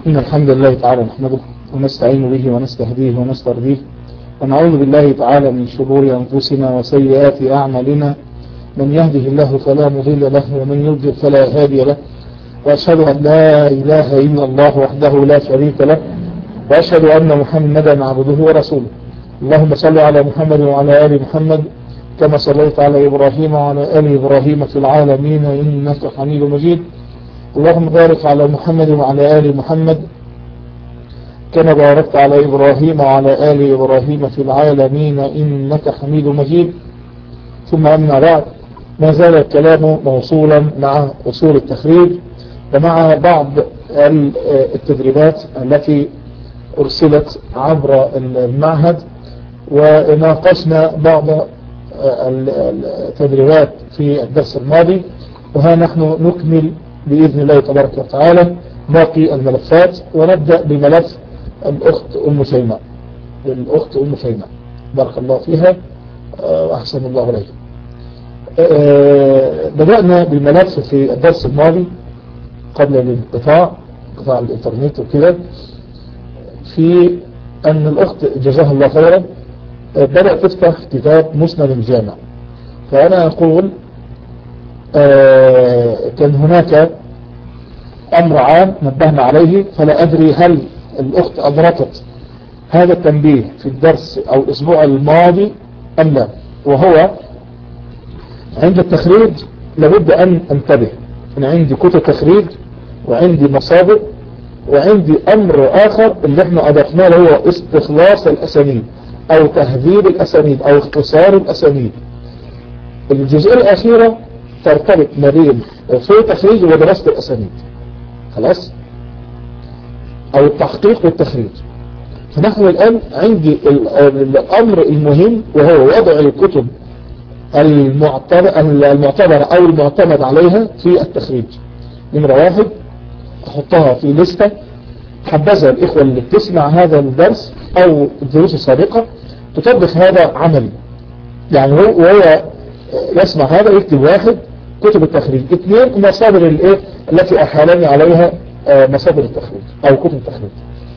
إن الحمد لله تعالى نحمده ونستعين به ونستهديه ونسترضيه ونعوذ بالله تعالى من شرور أنفسنا وسيئات أعمالنا من يهده الله فلا مضل له ومن يضلل فلا هادي له وأشهد أن لا إله إلا الله وحده لا شريك له وأشهد أن محمدا عبده ورسوله اللهم صل على محمد وعلى آل محمد كما صليت على إبراهيم وعلى آل إبراهيم في العالمين إنك حميد مجيد اللهم بارك على محمد وعلى آل محمد كما باركت على إبراهيم وعلى آل إبراهيم في العالمين إنك حميد مجيد ثم أما بعد ما زال الكلام موصولا مع أصول التخريج ومع بعض التدريبات التي أرسلت عبر المعهد وناقشنا بعض التدريبات في الدرس الماضي وها نحن نكمل بإذن الله تبارك وتعالى باقي الملفات ونبدأ بملف الأخت أم شيماء الأخت أم شيماء بارك الله فيها وأحسن الله عليها بدأنا بالملف في الدرس الماضي قبل الانقطاع قطاع الانترنت وكده في أن الأخت جزاها الله خيرا بدأت تفتح كتاب مسند الجامع فأنا أقول كان هناك أمر عام نبهنا عليه فلا أدري هل الأخت أدركت هذا التنبيه في الدرس أو الأسبوع الماضي أم لا وهو عند التخريج لابد أن انتبه أنا عندي كتب تخريج وعندي مصادر وعندي أمر آخر اللي احنا أضفناه هو استخلاص الأسانيد أو تهذيب الأسانيد أو اختصار الأسانيد الجزئية الأخيرة ترتبط ما بين أصول التخريج ودراسة الأسانيد خلاص أو التحقيق والتخريج فنحن الآن عندي الأمر المهم وهو وضع الكتب المعتبرة أو المعتمد عليها في التخريج نمرة واحد أحطها في لستة حبذا الإخوة اللي بتسمع هذا الدرس أو الدروس السابقة تطبق هذا عملي يعني هو وهو يسمع هذا يكتب واحد كتب التخريج اثنين مصادر الايه التي أحالني عليها مصادر التخريج أو كتب التخريج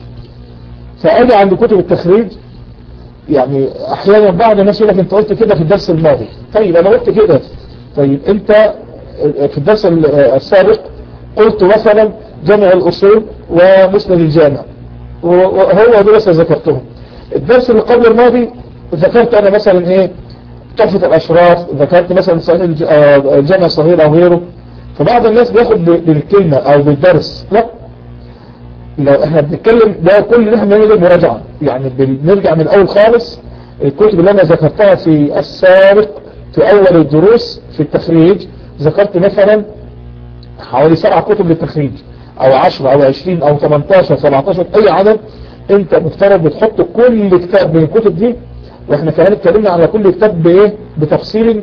فأجي عند كتب التخريج يعني أحيانا بعض الناس يقول لك أنت قلت كده في الدرس الماضي طيب أنا قلت كده طيب أنت في الدرس السابق قلت مثلا جمع الأصول ومسند الجامع وهو دول ذكرتهم الدرس اللي قبل الماضي ذكرت أنا مثلا إيه تحفة الأشراف ذكرت مثلا الجامع الصغير أو غيره فبعض الناس بياخد بالكلمة أو بالدرس لا لو احنا بنتكلم ده كل اللي احنا بنعمله مراجعة يعني بنرجع من الأول خالص الكتب اللي أنا ذكرتها في السابق في أول الدروس في التخريج ذكرت مثلا حوالي سبع كتب للتخريج او 10 او 20 او 18 17 اي عدد انت مفترض بتحط كل كتاب من الكتب دي واحنا كمان اتكلمنا على كل كتاب بايه بتفصيل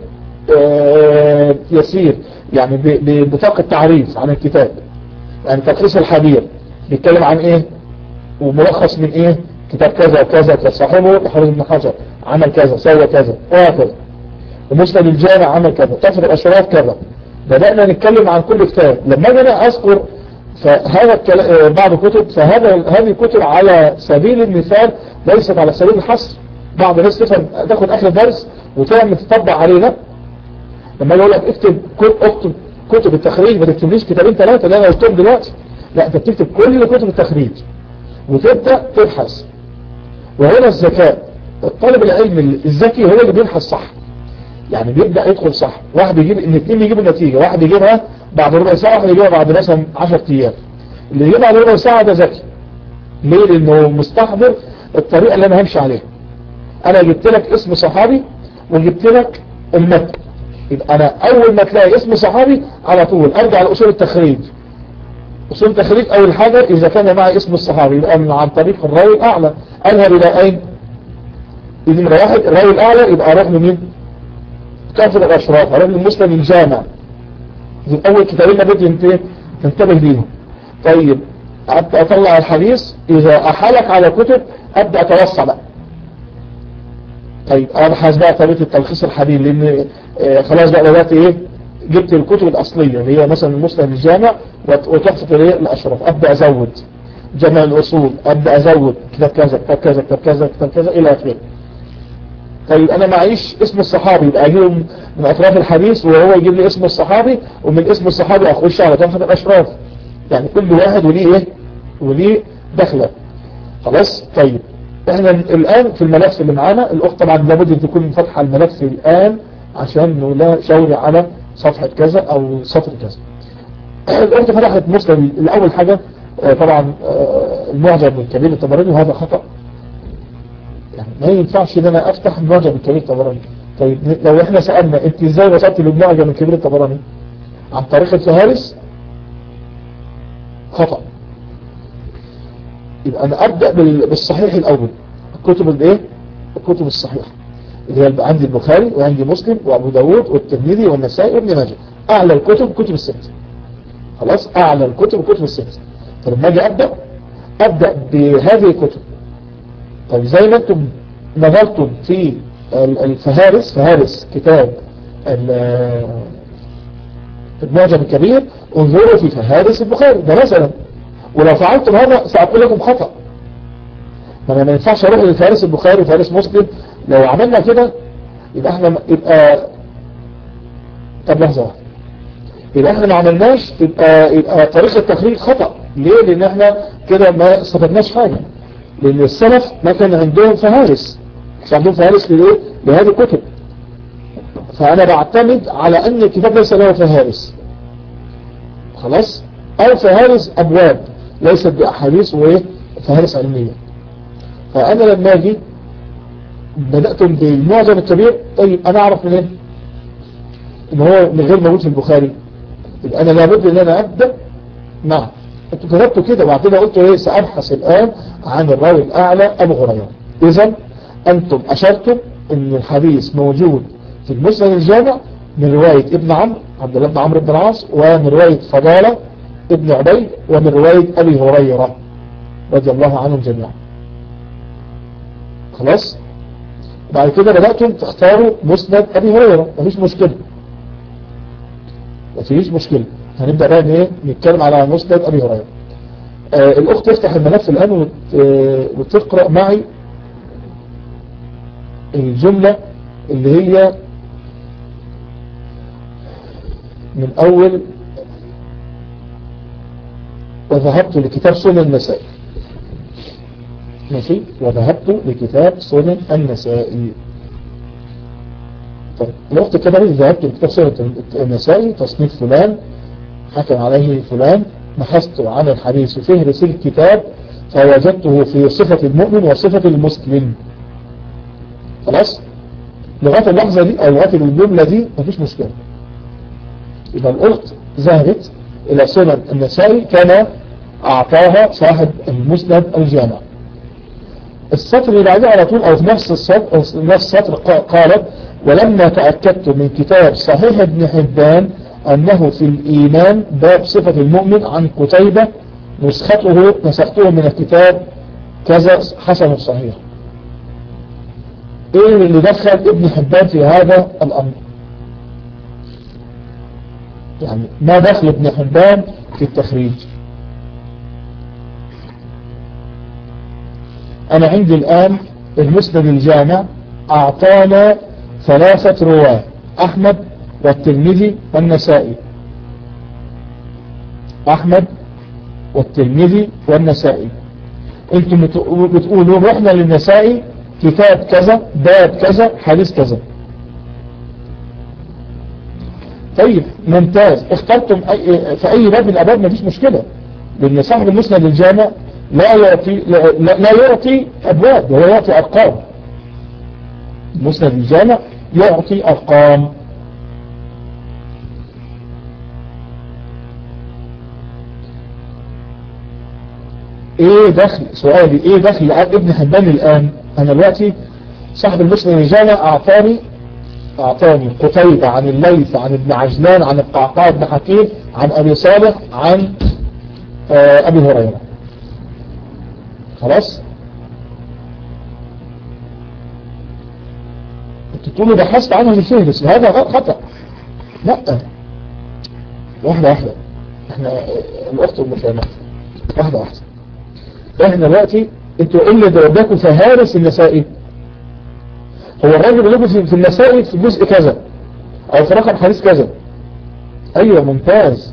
اه يسير يعني ببطاقة تعريف عن الكتاب يعني تلخيص الحبير بيتكلم عن ايه وملخص من ايه كتاب كذا وكذا صاحبه لحافظ ابن حجر عمل كذا سوى كذا وهكذا ومسند الجامع عمل كذا تفر الاشراف كذا بدأنا نتكلم عن كل كتاب لما انا اذكر فهذا بعض الكتب فهذا هذه الكتب على سبيل المثال ليست على سبيل الحصر بعض الناس تفهم تاخد اخر درس وتعمل تطبق عليه لا لما يقول لك اكتب اكتب كتب التخريج ما تكتبليش كتابين ثلاثه اللي انا قلتهم دلوقتي لا انت بتكتب كل كتب التخريج وتبدا تبحث وهنا الذكاء الطالب العلمي الذكي هو اللي بيبحث صح يعني بيبدأ يدخل صح واحد يجيب ان اثنين يجيبوا النتيجة واحد يجيبها بعد ربع ساعة واحد يجيبها بعد مثلا 10 ايام اللي يجيبها بعد ربع ساعة ده ذكي ليه لانه مستحضر الطريقة اللي انا همشي عليها انا جبت لك اسم صحابي وجبت لك المتن يبقى انا اول ما تلاقي اسم صحابي على طول ارجع لاصول التخريج اصول التخريج اول حاجة اذا كان معي اسم الصحابي يبقى من عن طريق الراوي الاعلى اذهب الى اين اذا نمرة واحد الراوي الاعلى يبقى رقم مين كافر الأشراف على المسلم الجامع دي أول كتابين لابد تنتبه ليهم طيب أبدأ أطلع الحديث إذا أحالك على كتب أبدأ أتوسع بقى طيب أبحث بقى طريقة التلخيص الحديث لأن آه خلاص بقى دلوقتي إيه جبت الكتب الأصلية اللي هي مثلا المسلم الجامع وتحفة الأشراف أبدأ أزود جمع الأصول أبدأ أزود كتاب كذا كتاب كذا كتاب كذا كتاب كذا إلى آخره طيب أنا معيش اسم الصحابي يبقى أجيب من أطراف الحديث وهو يجيب لي اسم الصحابي ومن اسم الصحابي أخش على طرف الأشراف يعني كل واحد وليه إيه وليه دخلة خلاص طيب احنا الآن في الملف اللي معانا الأخت طبعا لابد أن تكون فاتحة الملف الآن عشان لا شوري على صفحة كذا أو سطر كذا الأخت فتحت مسلم الأول حاجة طبعا المعجم الكبير الطبراني وهذا خطأ يعني ما ينفعش ان انا افتح المعجم الكبير الطبراني طيب لو احنا سألنا انت ازاي وصلت للمعجم الكبير الطبراني عن طريق الفهارس خطأ يبقى انا ابدأ بالصحيح الاول الكتب الايه الكتب الصحيحة اللي هي عندي البخاري وعندي مسلم وابو داود والترمذي والنسائي وابن ماجه اعلى الكتب كتب الست خلاص اعلى الكتب كتب الست فلما اجي ابدأ ابدأ بهذه الكتب طيب زي ما انتم نظرتم في الفهارس فهارس كتاب المعجم الكبير انظروا في فهارس البخاري ده مثلا ولو فعلتم هذا سأقول لكم خطأ ما انا ما ينفعش اروح لفهارس البخاري وفهارس مسلم لو عملنا كده يبقى احنا يبقى طب لحظة واحدة يبقى احنا ما عملناش يبقى, يبقى طريقة التخريج خطأ ليه لان احنا كده ما استفدناش حاجة لان السلف ما كان عندهم فهارس مش عندهم فهارس لإيه لهذه الكتب فانا بعتمد على ان الكتاب ليس له فهارس خلاص او فهارس ابواب ليست باحاديث وايه فهارس علمية فانا لما اجي بدأتم بالمعجم الكبير طيب انا اعرف منين ان هو من غير موجود في البخاري يبقى انا لابد ان انا ابدأ نعم انتوا كتبتوا كده وبعد كده قلتوا ايه سأبحث الآن عن الراوي الأعلى أبو هريرة إذا أنتم أشرتم أن الحديث موجود في المسند الجامع من رواية ابن عمرو عبد الله بن عمرو بن العاص ومن رواية فضالة ابن عبيد ومن رواية أبي هريرة رضي الله عنهم جميعا خلاص بعد كده بدأتم تختاروا مسند أبي هريرة مفيش مشكلة مفيش مشكلة هنبدأ بقى ايه نتكلم على مسند أبي هريرة آه الأخت تفتح الملف الآن وت... وتقرأ معي الجملة اللي هي من أول وذهبت لكتاب سنن النسائي ماشي وذهبت لكتاب سنن النسائي طيب الوقت كده ذهبت لكتاب سنن النسائي تصنيف فلان حكم عليه فلان بحثت عن الحديث في فهرس الكتاب فوجدته في صفة المؤمن وصفة المسلم خلاص لغاية اللحظة دي أو لغاية الجملة دي مفيش مشكلة يبقى الأخت ذهبت إلى سنن النسائي كما أعطاها صاحب المسند الجامع السطر اللي بعدها على طول أو في نفس السطر, نفس السطر قالت ولما تأكدت من كتاب صحيح ابن حبان أنه في الإيمان باب صفة المؤمن عن قتيبة نسخته نسخته من الكتاب كذا حسن صحيح ايه اللي دخل ابن حبان في هذا الأمر يعني ما دخل ابن حبان في التخريج أنا عندي الآن المسند الجامع أعطانا ثلاثة رواه أحمد والترمذي والنسائي أحمد والترمذي والنسائي انتم بتقولوا رحنا للنسائي كتاب كذا باب كذا حديث كذا طيب ممتاز اخترتم أي في اي باب من الابواب مفيش مشكلة لان صاحب المسند الجامع لا يعطي لا, لا يعطي ابواب هو يعطي ارقام المسند الجامع يعطي ارقام ايه دخل سؤالي ايه دخل ابن حبان الان انا دلوقتي صاحب المسلم الجامع اعطاني اعطاني قتيبة عن الليث عن ابن عجلان عن القعقاع بن حكيم عن ابي صالح عن آه ابي هريرة خلاص انت تقولوا بحثت عنه في الفهرس هذا خطأ لا واحدة واحدة احنا الاخت المفاهمات واحدة واحدة احنا دلوقتي انتوا ايه اللي ضربناكم فهارس النسائي هو الراجل اللي في النسائي في جزء كذا او في رقم حديث كذا ايوه ممتاز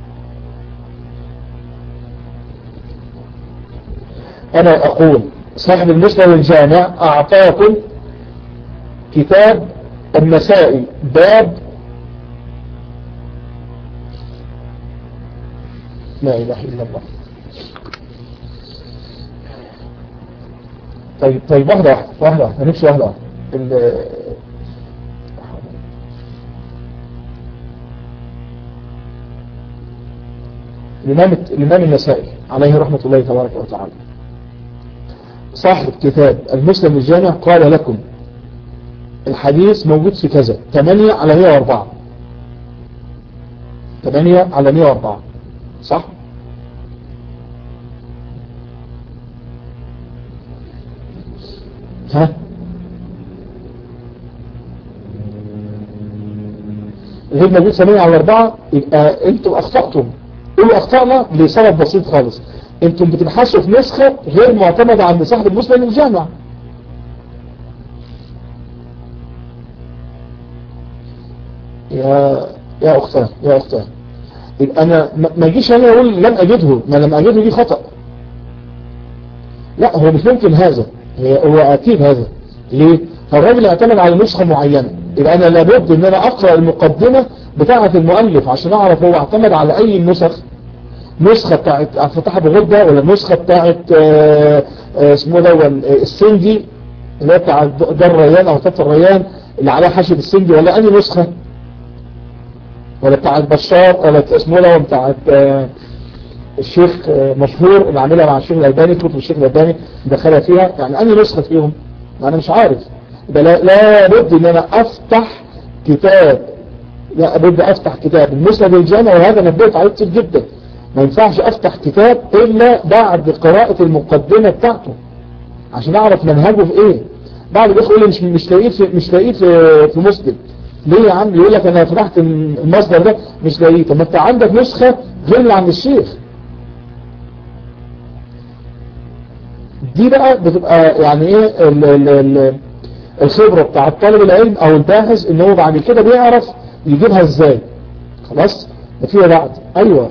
انا اقول صاحب المسلم الجامع اعطاكم كتاب النسائي باب لا اله الا الله طيب طيب واحدة واحدة واحدة واحدة نفسي واحدة واحدة الإمام الإمام النسائي عليه رحمة الله تبارك وتعالى صاحب كتاب المسلم الجامع قال لكم الحديث موجود في كذا 8 على 104 8 على 104 صح ها غير موجود 8 على 4 يبقى انتم اخطأتم قولوا اخطأنا لسبب بسيط خالص انتم بتبحثوا في نسخة غير معتمدة عند صاحب المسلم الجامع يا يا اختان يا اختان يبقى انا ما اجيش انا اقول لم اجده ما لم اجده دي خطأ لا هو مش ممكن هذا هو اكيد هذا ليه الراجل اعتمد على نسخة معينة يبقى انا لابد ان انا اقرأ المقدمة بتاعة المؤلف عشان اعرف هو اعتمد على اي نسخ نسخة بتاعت فتح بغدة ولا نسخة بتاعت اسمه ده السندي اللي هي بتاع دار الريان او تات الريان اللي عليها حاشد السندي ولا اني نسخة ولا بتاعت بشار ولا اسمه ده بتاعت الشيخ مشهور اللي عاملها مع الشيخ الألباني كتب الشيخ الألباني دخلها فيها يعني أني نسخة فيهم أنا مش عارف لا, لا بد ان انا افتح كتاب لا بد افتح كتاب المسند الجامع وهذا نبهت عليه كتير جدا ما ينفعش افتح كتاب الا بعد قراءة المقدمة بتاعته عشان اعرف منهجه في ايه بعض الاخوه يقول مش مش لاقيه في مش لاقيه في في مسلم ليه يا عم يقول لك انا فتحت المصدر ده مش لاقيه طب ما انت عندك نسخه غير اللي عند الشيخ دي بقى بتبقى يعني ايه ال ال ال الخبرة بتاع طالب العلم او الباحث ان هو بعد كده بيعرف يجيبها ازاي خلاص فيما بعد ايوه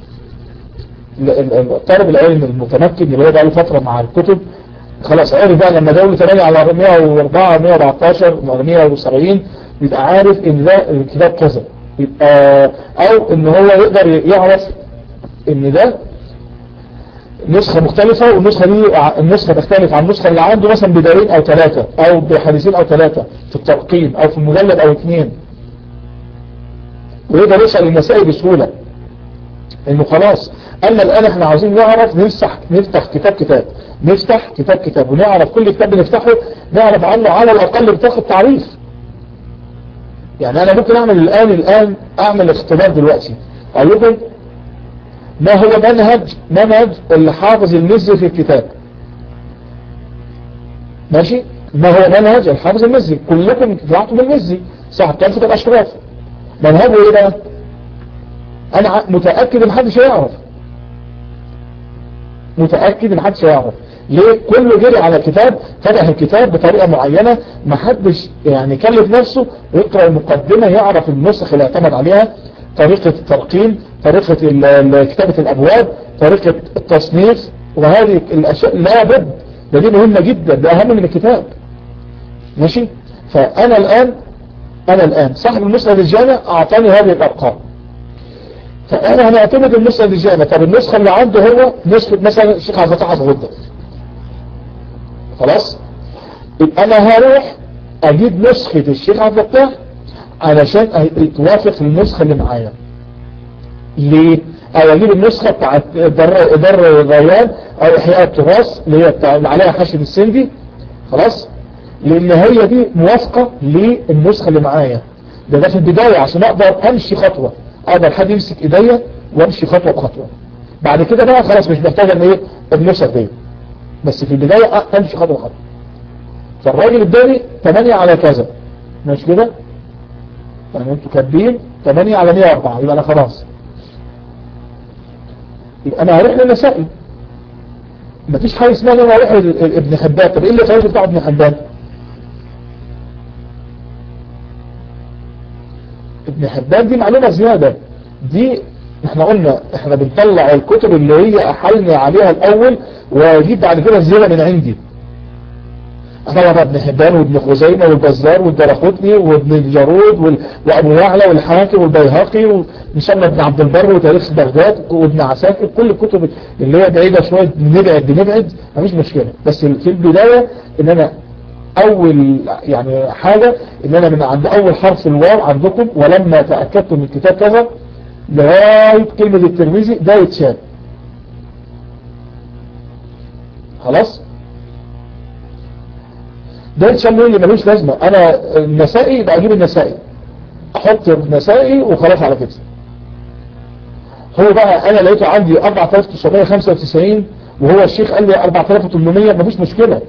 طالب العلم المتمكن اللي هو بقى له فترة مع الكتب خلاص عارف بقى لما دولة 8 على 104 114 170 يبقى عارف ان ده الكتاب كذا يبقى او ان هو يقدر يعرف ان ده نسخة مختلفة والنسخة دي النسخة تختلف عن النسخة اللي عنده مثلا بدارين او ثلاثة او بحديثين او ثلاثة في الترقيم او في المجلد او اثنين ويقدر يسأل المسائل بسهولة انه خلاص اما الان احنا عاوزين نعرف نفتح نفتح كتاب كتاب نفتح كتاب كتاب ونعرف كل كتاب بنفتحه نعرف عنه على الاقل بتاخد تعريف يعني انا ممكن اعمل الان الان اعمل اختبار دلوقتي اقول لكم ما هو منهج منهج اللي حافظ المزي في الكتاب ماشي ما هو منهج الحافظ المزي كلكم طلعتوا بالمزي صاحب كلفة الاشراف منهجه ايه بقى انا متأكد ان محدش يعرف متأكد ان محدش يعرف ليه كله جري على كتاب فتح الكتاب بطريقة معينة محدش يعني كلف نفسه يقرأ المقدمة يعرف النسخ اللي اعتمد عليها طريقة الترقيم طريقة كتابة الأبواب طريقة التصنيف وهذه الأشياء لا بد ده دي مهمة جدا ده أهم من الكتاب ماشي فأنا الآن أنا الآن صاحب المسند الجامع أعطاني هذه الأرقام فأنا هنعتمد المسند الجامع طب النسخة اللي عنده هو نسخة مثلا الشيخ عبد الفتاح غدة خلاص يبقى أنا هروح أجيب نسخة الشيخ عبد الفتاح علشان توافق النسخة اللي معايا ليه؟ او اجيب النسخة بتاعت در, در الريان او احياء التراث اللي هي بتاع اللي عليها حاشد السندي خلاص لان هي دي موافقة للنسخة اللي معايا ده ده في البداية عشان اقدر امشي خطوة اقدر حد يمسك ايديا وامشي خطوة بخطوة بعد كده بقى خلاص مش محتاج ان ايه النسخ دي بس في البداية امشي خطوة بخطوة فالراجل اداني 8 على كذا مش كده يعني انتوا كاتبين 8 على 104 يبقى انا خلاص يبقى انا هروح للمسائل مفيش حاجة اسمها ان انا اروح ابن حبان طب ايه اللي خلاص بتاع ابن حبان ابن حبان دي معلومة زيادة دي احنا قلنا احنا بنطلع الكتب اللي هي احلنا عليها الاول واجيب بعد كده الزيادة من عندي طبعا ابن حبان وابن خزيمة والبزار والدرقطني وابن الجارود وابو يعلى والحاكم والبيهقي ومسمى ابن عبد البر وتاريخ بغداد وابن عساكر كل الكتب اللي هي بعيدة شوية بنبعد بنبعد مفيش مشكلة بس في البداية ان انا اول يعني حاجة ان انا من عند اول حرف الواو عندكم ولما تأكدت من الكتاب كذا لغاية كلمة الترمذي ده يتشال خلاص ده يتشال اللي ملوش لازمة انا النسائي يبقى اجيب النسائي احط النسائي وخلاص على كده هو بقى انا لقيته عندي 4995 وهو الشيخ قال لي 4800 مفيش مشكلة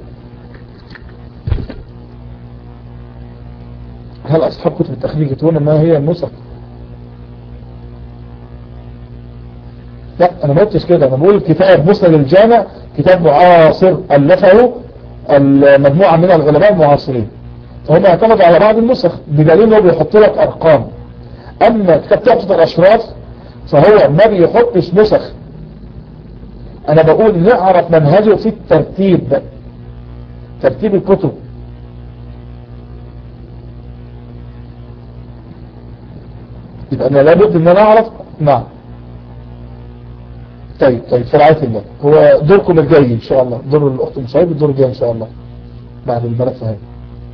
هل أصحاب كتب التخريج يتون ما هي النسخ لا أنا ما قلتش كده أنا بقول كتاب مسند الجامع كتاب معاصر ألفه المجموعة من العلماء المعاصرين فهم اعتمدوا على بعض النسخ بدليل انه بيحط لك أرقام أما كتاب تحفة الأشراف فهو ما بيحطش نسخ أنا بقول نعرف منهجه في الترتيب ترتيب الكتب يبقى أنا لابد أن أنا أعرف نعم طيب طيب في رعاية الله هو دوركم الجاي إن شاء الله دور الأخت مصايب الدور الجاي إن شاء الله بعد الملف هذا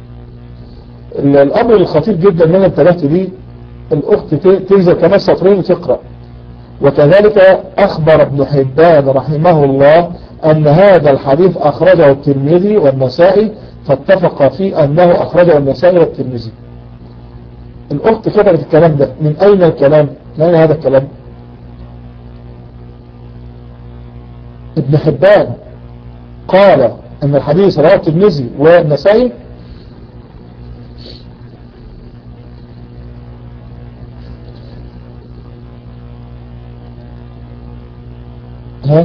الأمر الخطير جدا اللي أنا انتبهت ليه الأخت تنزل كمان سطرين وتقرأ وكذلك أخبر ابن حبان رحمه الله أن هذا الحديث أخرجه الترمذي والنسائي فاتفق في أنه أخرجه النسائي والترمذي الأخت كتبت الكلام ده من أين الكلام من أين هذا الكلام ابن حبان قال أن الحديث رواه الترمذي والنسائي ها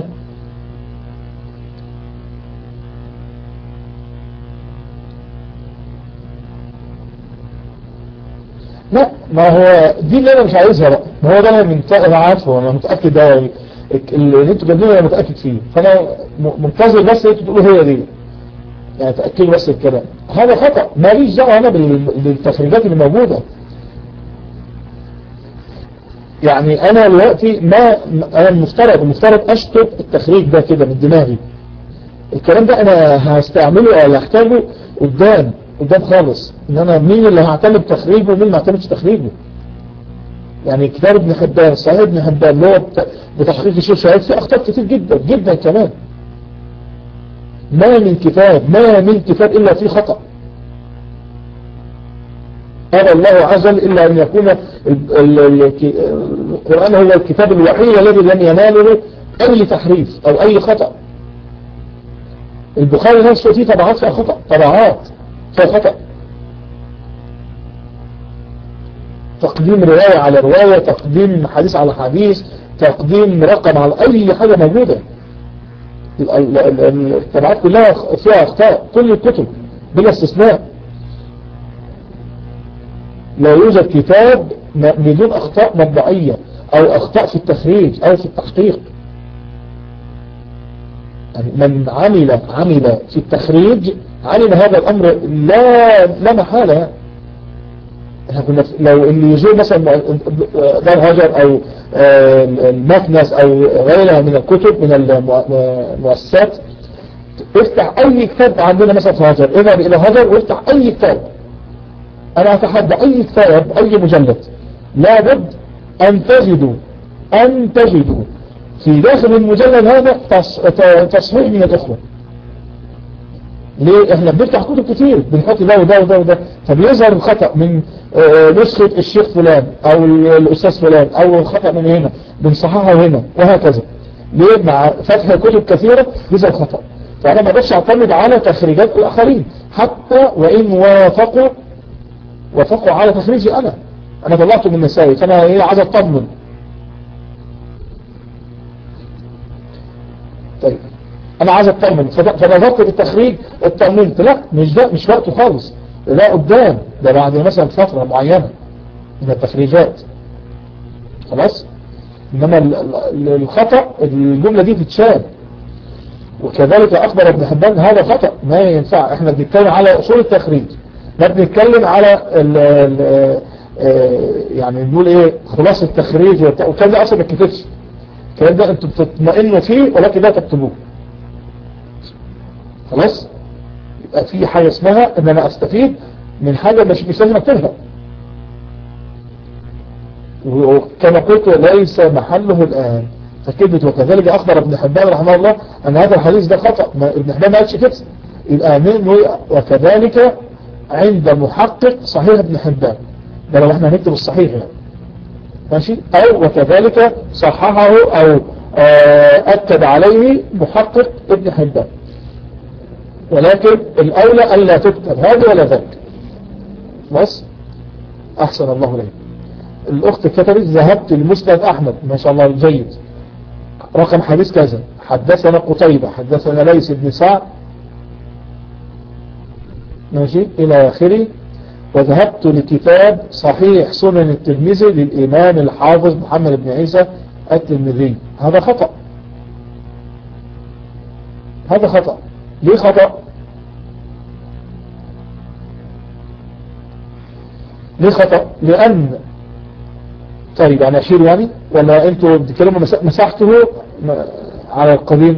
لا ما هو دي اللي انا مش عايزها بقى ما هو ده انا من انا عارفه انا متاكد ده اللي انتوا جايبينه انا متاكد فيه فانا منتظر بس انتوا تقولوا هي دي يعني تاكدوا بس الكلام هذا خطا ماليش دعوه انا بالتخريجات اللي موجوده يعني انا دلوقتي ما انا المفترض المفترض اشطب التخريج ده كده من دماغي الكلام ده انا هستعمله او هحتاجه قدام قدام خالص ان انا مين اللي هعتمد تخريجه ومين ما اعتمدش تخريجه يعني كتاب ابن حبان صحيح ابن حبان اللي هو بتحقيق الشيخ شهيد فيه اخطاء كتير جدا جدا كمان ما من كتاب ما من كتاب الا فيه خطأ قال الله عز وجل إلا أن يكون القرآن هو الكتاب الوحيد الذي لم يناله أي تحريف أو أي خطأ البخاري نفسه فيه طبعات فيها خطأ طبعات فيها خطأ تقديم رواية على رواية تقديم حديث على حديث تقديم رقم على أي حاجة موجودة الطبعات كلها فيها أخطاء كل الكتب بلا استثناء لا يوجد كتاب بدون أخطاء مطبعية أو أخطاء في التخريج أو في التحقيق يعني من عمل عمل في التخريج علم هذا الأمر لا لا محالة كنا لو اللي يزور مثلا دار هجر أو المكنس أو غيرها من الكتب من المؤسسات افتح أي كتاب عندنا مثلا في هجر اذهب إلى هجر وافتح أي كتاب أنا أتحدى أي كتاب أي مجلد لابد أن تجدوا أن تجدوا في داخل المجلد هذا تصحيح من الأخرى ليه احنا بنفتح كتب كتير بنحط ده وده وده وده فبيظهر الخطأ من نسخة الشيخ فلان او الاستاذ فلان او خطأ من هنا بنصححه هنا وهكذا ليه مع فتح كتب كثيرة يظهر خطأ فانا ما بقدرش اعتمد على تخريجات الاخرين حتى وان وافقوا وافقوا على تخريجي انا انا طلعته من النسائي فانا ايه عايز اطمن طيب انا عايز اطمن فنظرت في التخريج اطمنت لا مش ده مش وقته خالص ده قدام ده بعد مثلا فترة معينة من التخريجات خلاص انما الخطأ الجملة دي تتشال وكذلك اخبر ابن حبان هذا خطأ ما ينفع احنا بنتكلم على اصول التخريج ما بنتكلم على ال ال يعني نقول ايه خلاص التخريج وكان ده اصلا ما اتكتبش الكلام ده انتم بتطمئنوا فيه ولكن لا تكتبوه خلاص يبقى في حاجة اسمها ان انا استفيد من حاجة مش مش لازم اكتبها وكما قلت ليس محله الآن فكلمة وكذلك أخبر ابن حبان رحمه الله أن هذا الحديث ده خطأ ابن حبان ما قالش كده يبقى من وكذلك عند محقق صحيح ابن حبان ده لو احنا هنكتب الصحيح يعني ماشي أو وكذلك صححه أو أكد عليه محقق ابن حبان ولكن الأولى ألا تكتب هذا ولا ذاك بس أحسن الله لي الأخت كتبت ذهبت لمسند أحمد ما شاء الله جيد رقم حديث كذا حدثنا قتيبة حدثنا ليس بن سعد ماشي إلى آخره وذهبت لكتاب صحيح سنن الترمذي للإمام الحافظ محمد بن عيسى الترمذي هذا خطأ هذا خطأ ليه خطأ ليه خطأ لأن طيب أنا أشير يعني ولا أنتوا بتتكلموا مساحته على القديم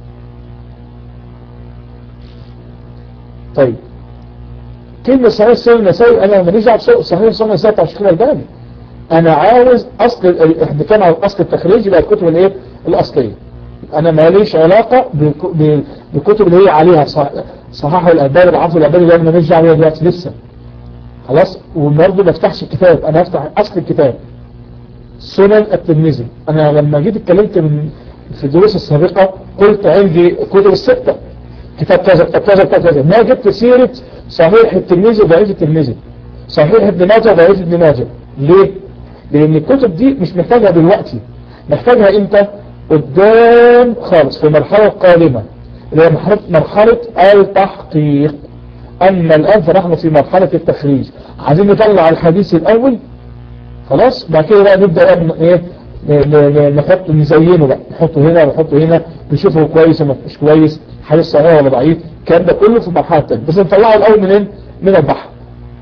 طيب كلمة صحيح السنة النسائي أنا ماليش دعوه صحيح السنة النسائي بتاع الشيخ الألباني أنا عاوز أصل احنا كان على أصل التخريج يبقى الكتب الإيه الأصلية أنا ماليش علاقة بالكتب اللي هي عليها صحاح الألباني العفو الألباني اللي أنا ماليش دعوه بيها دلوقتي لسه خلاص وبرضه ما افتحش الكتاب أنا أفتح أصل الكتاب سنن الترمذي أنا لما جيت اتكلمت من في الدروس السابقة قلت عندي كتب الستة كتاب كذا كتاب كذا كتاب كذا ما جبت سيرة صحيح الترمذي وضعيف الترمذي صحيح ابن ماجه وضعيف ابن ماجه ليه؟ لأن الكتب دي مش محتاجها دلوقتي محتاجها امتى؟ قدام خالص في مرحلة قادمة اللي هي مرحلة التحقيق أما الآن فنحن في مرحلة التخريج عايزين نطلع الحديث الأول خلاص بعد كده بقى نبدأ ايه نحط نزينه بقى نحطه هنا ونحطه هنا نشوفه كويس ولا مش كويس حديث صحيح ولا ضعيف الكلام ده كله في مرحلة تانية بس نطلعه الأول منين من البحر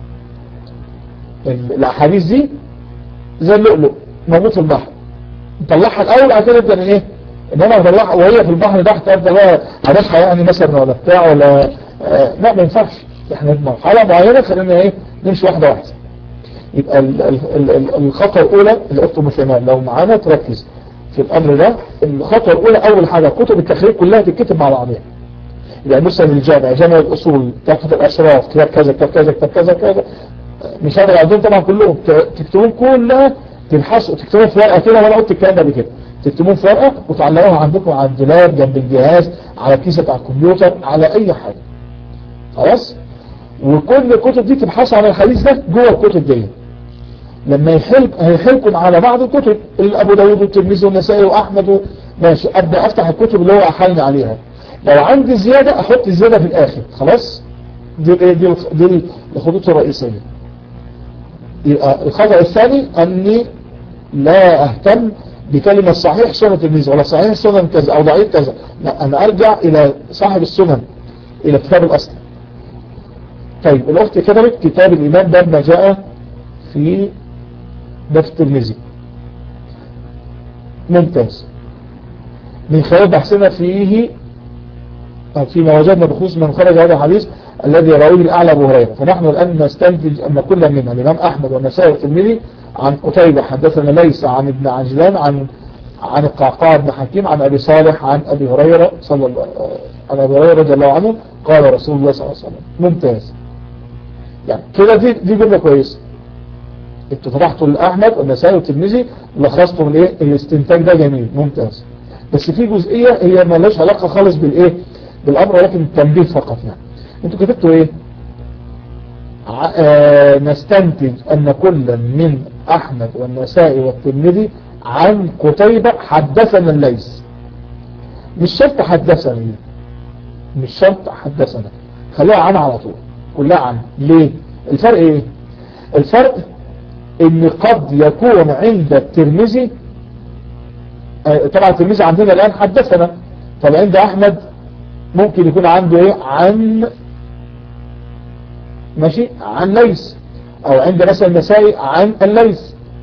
الأحاديث دي زي اللؤلؤ موجود في البحر نطلعها الأول بعد كده نبدأ ايه انما نطلعها وهي في البحر تحت افضل بقى هنصحى يعني مثلا ولا بتاع ولا آه لا ما ينفعش احنا في مرحلة معينة خلينا ايه نمشي واحدة واحدة يبقى الخطوة الأولى الأخت مسلمان لو معانا تركز في الأمر ده الخطوة الأولى أول حاجة كتب التخريج كلها تتكتب مع بعضها يبقى مسلم الجامع جامع الأصول تحفة الأشراف كتاب كذا كتاب كذا كتاب كذا كذا مش هذا العدون طبعا كلهم تكتبون كلها تبحثوا تكتبون في ورقة كده وأنا قلت الكلام ده بكده تكتبون في ورقة وتعلقوها عندكم على الدولاب جنب الجهاز على الكيسة بتاع الكمبيوتر على أي حاجة خلاص وكل الكتب دي تبحثوا عن الحديث ده جوه الكتب دي لما يحل هيحلكم على بعض الكتب ابو داود والترمذي والنسائي واحمد ماشي ابدا افتح الكتب اللي هو احلنا عليها لو عندي زيادة احط الزيادة في الاخر خلاص دي دي, دي الخطوط الرئيسية يبقى الخطأ الثاني اني لا اهتم بكلمة صحيح سنة الترمذي ولا صحيح سنن كذا او ضعيف كذا لا انا ارجع الى صاحب السنن الى كتاب الاصل طيب الاخت كتبت كتاب الامام باب ما جاء في ده في الترمذي ممتاز من خلال بحثنا فيه فيما وجدنا بخصوص من خرج هذا الحديث الذي رويه الأعلى أبو هريرة فنحن الآن نستنتج أن كل منها الإمام أحمد والنسائي والترمذي عن قتيبة حدثنا ليس عن ابن عجلان عن عن القعقاع بن حكيم عن أبي صالح عن أبي هريرة صلى الله عن أبي هريرة رضي الله عنه قال رسول الله صلى الله عليه وسلم ممتاز يعني كده دي دي جملة كويسة انتوا فتحتوا الأحمد والنسائي والترمذي لخصتوا الايه الاستنتاج ده جميل ممتاز بس في جزئية هي ما لهاش علاقة خالص بالايه بالامر ولكن التنبيه فقط يعني انتوا كتبتوا ايه آه نستنتج ان كل من احمد والنسائي والترمذي عن قتيبة حدثنا الليث مش شرط حدثني مش شرط حدثنا خليها عن على طول كلها عن ليه الفرق ايه الفرق ان قد يكون عند الترمذي طبعا الترمذي عندنا الان حدثنا طب عند احمد ممكن يكون عنده ايه عن ماشي عن ليس او عند مثلا النسائي عن الليث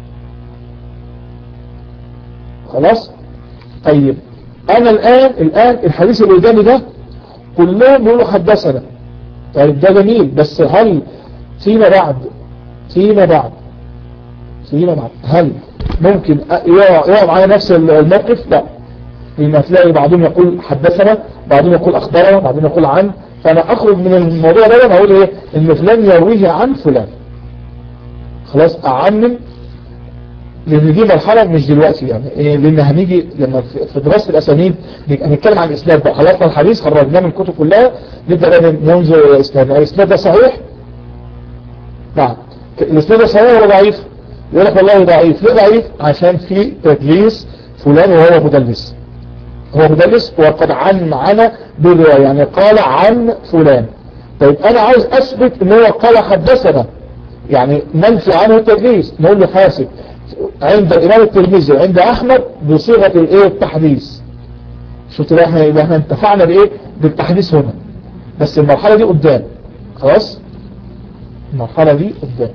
خلاص طيب انا الان الان الحديث اللي قدامي ده كلهم بيقولوا حدثنا طيب ده جميل بس هل فيما بعد فيما بعد فيما بعد هل ممكن يقع معايا نفس الموقف لا لما تلاقي بعضهم يقول حدثنا بعضهم يقول اخبرنا بعضهم يقول عن فانا اخرج من الموضوع ده انا اقول ايه ان فلان يرويه عن فلان خلاص اعمم لان دي مرحلة مش دلوقتي يعني إيه لان هنيجي لما في دراسة الاسانيد هنتكلم عن الاسناد بقى خلصنا الحديث خرجناه من الكتب كلها نبدأ ننظر الى الاسناد الاسناد ده صحيح نعم الاسناد ده صحيح ولا ضعيف يقول لك والله ضعيف ليه ضعيف عشان في تدليس فلان وهو مدلس هو مدلس وقد عن معنا بالرواية يعني قال عن فلان طيب انا عاوز اثبت ان هو قال حدثنا يعني منفي عنه التدليس نقول له حاسب عند الامام الترمذي وعند احمد بصيغة الايه التحديث شفت بقى احنا يبقى احنا انتفعنا بايه بالتحديث هنا بس المرحلة دي قدام خلاص المرحلة دي قدام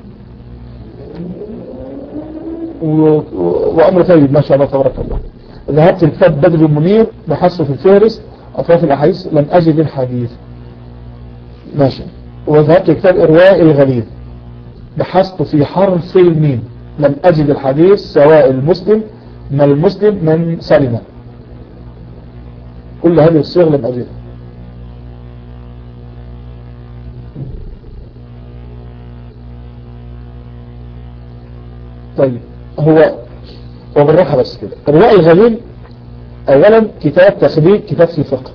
وامر طيب ما شاء الله تبارك الله ذهبت لكتاب بدر المنير بحثه في الفهرس اطراف الاحاديث لم اجد الحديث ماشي وذهبت لكتاب ارواء الغليل بحثت في حرف الميم لم أجد الحديث سواء المسلم من المسلم من سلم كل هذه الصيغ لم أجدها طيب هو وبالراحة بس كده الرواء الغليل أولا كتاب تخريج كتاب في الفقه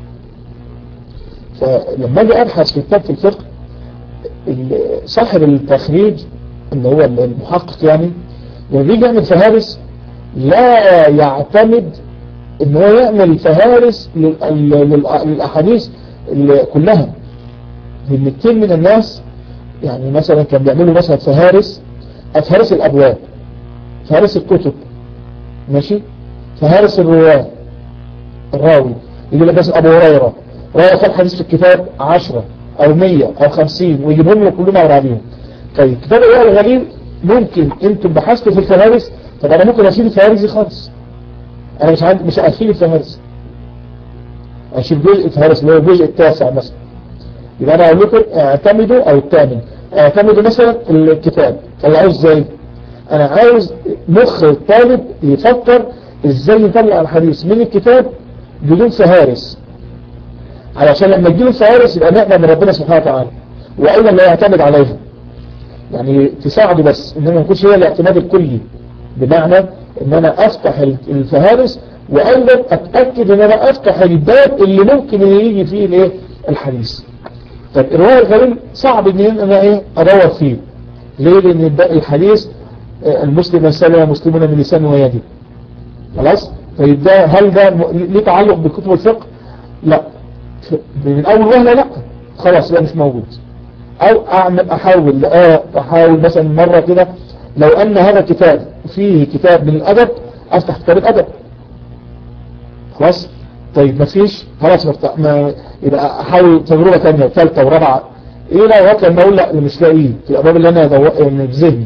فلما أجي أبحث في كتاب في الفقه صاحب التخريج اللي هو المحقق يعني لما يجي يعمل فهارس لا يعتمد ان هو يعمل فهارس للأحاديث كلها لان كتير من الناس يعني مثلا كان بيعملوا مثلا فهارس فهارس الأبواب فهارس الكتب ماشي فهارس الرواة الراوي يجي لك مثلا أبو هريرة رأي خد حديث في الكتاب عشرة أو مية أو خمسين ويجيبهم له كلهم على بعضهم طيب كتاب الرواية الغليل ممكن انتم بحثتوا في الفهارس طب انا ممكن اشيل الفهارس دي خالص انا مش عندي مش اشيل الفهارس اشيل جزء الفهارس اللي هو الجزء التاسع مثلا يبقى انا اقول لكم اعتمدوا او الثامن اعتمدوا مثلا الكتاب طلعوه ازاي انا عاوز مخ الطالب يفكر ازاي يطلع الحديث من الكتاب بدون فهارس علشان لما تجيله الفهارس يبقى نعمة من ربنا سبحانه وتعالى وايضا لا يعتمد عليها يعني تساعده بس ان ما يكونش هي الاعتماد الكلي بمعنى ان انا افتح الفهارس وايضا اتأكد ان انا افتح الباب اللي ممكن يجي فيه الايه الحديث طيب الرواية الغريب صعب ان انا ايه ادور فيه ليه لان الحديث المسلم سلم مسلمون من لسان ويده خلاص طيب ده هل ده ليه تعلق بكتب الفقه لا من اول وهلة لا خلاص ده مش موجود او اعمل احاول اه احاول مثلا مرة كده لو ان هذا كتاب فيه كتاب من الادب افتح كتاب الادب خلاص طيب ما فيش خلاص ما يبقى احاول تجربة ثانيه ثالثة ورابعة ايه لا وقت لما اقول لا مش لاقيه في الابواب اللي انا في ذهني